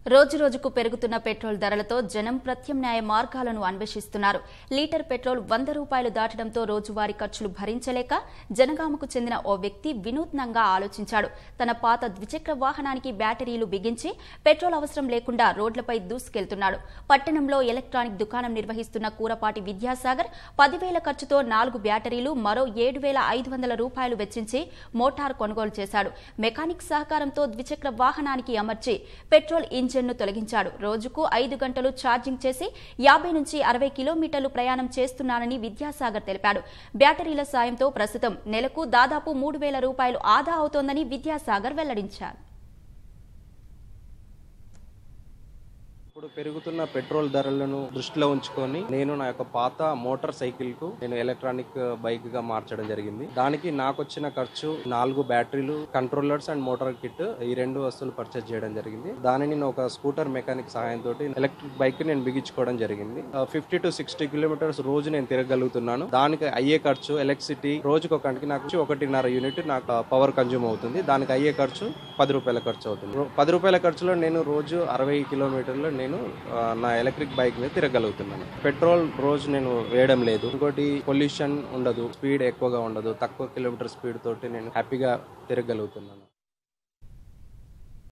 రోజురోజుకు పెరుగుతున్న పెట్రోల్ ధరలతో జనం ప్రత్యామ్నాయ మార్గాలను అన్వేషిస్తున్నారు లీటర్ పెట్రోల్ వంద రూపాయలు దాటడంతో రోజువారీ ఖర్చులు భరించలేక జనగామకు చెందిన ఓ వ్యక్తి వినూత్నంగా ఆలోచించాడు తన పాత ద్విచక్ర వాహనానికి బ్యాటరీలు బిగించి పెట్రోల్ అవసరం లేకుండా రోడ్లపై దూసుకెళ్తున్నాడు పట్టణంలో ఎలక్ట్రానిక్ దుకాణం నిర్వహిస్తున్న కూరపాటి విద్యాసాగర్ పదివేల ఖర్చుతో నాలుగు బ్యాటరీలు మరో ఏడు వేల ఐదు వందల రూపాయలు వెచ్చించి మోటార్ కొనుగోలు చేశాడు మెకానిక్ సహకారంతో ద్విచక్ర వాహనానికి అమర్చి పెట్రోల్ ఇంజిన్ను తొలగించాడు రోజుకు ఐదు గంటలు ఛార్జింగ్ చేసి యాభై నుంచి అరవై కిలోమీటర్లు ప్రయాణం చేస్తున్నానని విద్యాసాగర్ తెలిపాడు బ్యాటరీల సాయంతో ప్రస్తుతం నెలకు దాదాపు మూడు వేల రూపాయలు ఆదా అవుతోందని విద్యాసాగర్ వెల్లడించారు ఇప్పుడు పెరుగుతున్న పెట్రోల్ ధరలను దృష్టిలో ఉంచుకొని నేను నా యొక్క పాత మోటార్ సైకిల్ కు నేను ఎలక్ట్రానిక్ బైక్ గా మార్చడం జరిగింది దానికి నాకు వచ్చిన ఖర్చు నాలుగు బ్యాటరీలు కంట్రోలర్స్ అండ్ మోటార్ కిట్ ఈ రెండు వస్తువులు పర్చేస్ చేయడం జరిగింది దానిని నేను ఒక స్కూటర్ మెకానిక్ సహాయంతో ఎలక్ట్రిక్ బైక్ నేను బిగించుకోవడం జరిగింది ఫిఫ్టీ టు సిక్స్టీ కిలోమీటర్స్ రోజు నేను తిరగలుగుతున్నాను దానికి అయ్యే ఖర్చు ఎలక్ట్రిసిటీ రోజుకు ఒకటికి నాకు ఒకటిన్నర యూనిట్ నాకు పవర్ కన్జ్యూమ్ అవుతుంది దానికి అయ్యే ఖర్చు పది రూపాయల ఖర్చు అవుతుంది రో- పది రూపాయల ఖర్చులో నేను రోజు అరవై కిలోమీటర్లు నేను ఆ, నా ఎలక్ట్రిక్ బైక్ మీద తిరగలుగుతున్నాను పెట్రోల్ రోజు నేను వేయడం లేదు ఇంకోటి పొల్యూషన్ ఉండదు స్పీడ్ ఎక్కువగా ఉండదు తక్కువ కిలోమీటర్ స్పీడ్ తోటి నేను హ్యాపీగా తిరగలుగుతున్నాను